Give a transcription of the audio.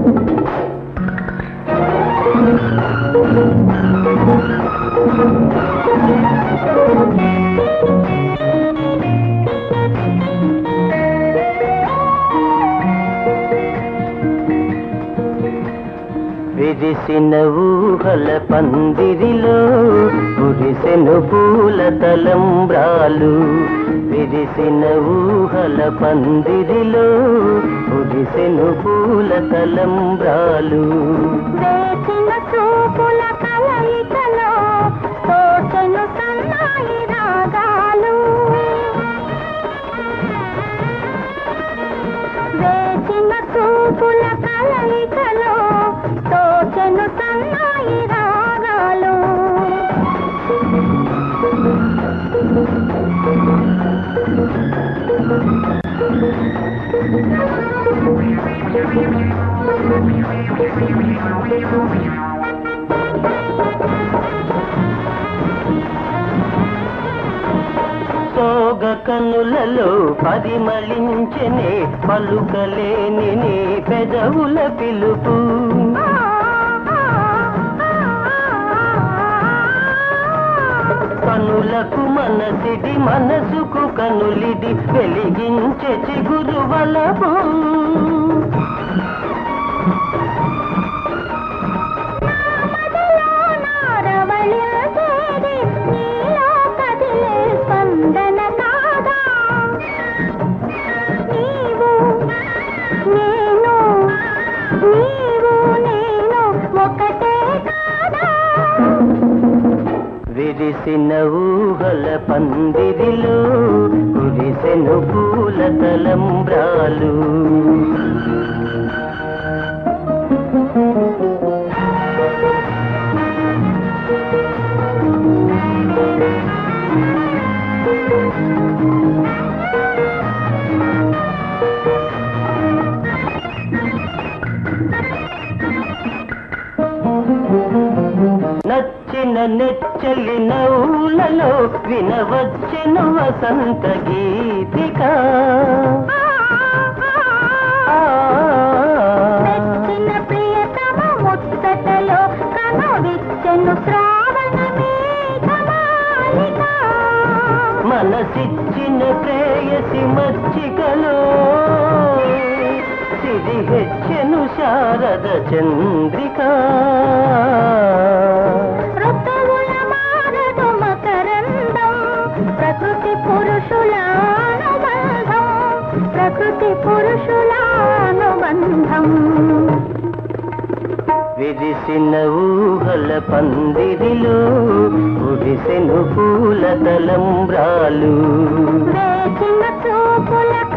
విరిసిన ఊహల పందిరిలో కురిసెను పూల తలంబ్రాలు విరిసిన ఊహల పందిరిలో కురిసెను పూల తలంబ్రాలు వేసిన చూపుల కలయికలో తోచెను సన్నాయి రాగాలు వేసిన చూపుల కలయికలో తోచెను సన్నాయి రాగాలు సోగ కన్నులలో పరిమళించనే పలుకలేని నీ పెదవుల పిలుపు కనులకు మనసిడి మనసుకు కనులిడి వెలిగించే చిగురు వలపు నారవళించేది నీలో కదిలే స్పందన కాదా నీవు నేను నీవు నేను ఒకటే కాదా విరిసిన ఊహల పందిరిలో కురిసెను పూల తలంబ్రాలు నచ్చిన నెచ్చలి నవ్వులలో వినవచ్చెను వసంత గీతిక ఆ, మెచ్చిన ప్రియతమ ముచ్చటలో కనవిచ్చెను శ్రావణ మేఘమాలిక మనసిచ్చిన ప్రేయసి మచ్చికలో సిరి హెచ్చెను శారద చంద్రిక ఋతువుల మారదు మకరందం ప్రకృతి పురుషుల అనుబంధం ప్రకృతి పురుషుల అనుబంధం విరిసిన ఊహల పందిరిలో కురిసెను పూల తలంబ్రాలు వేచిన చూపుల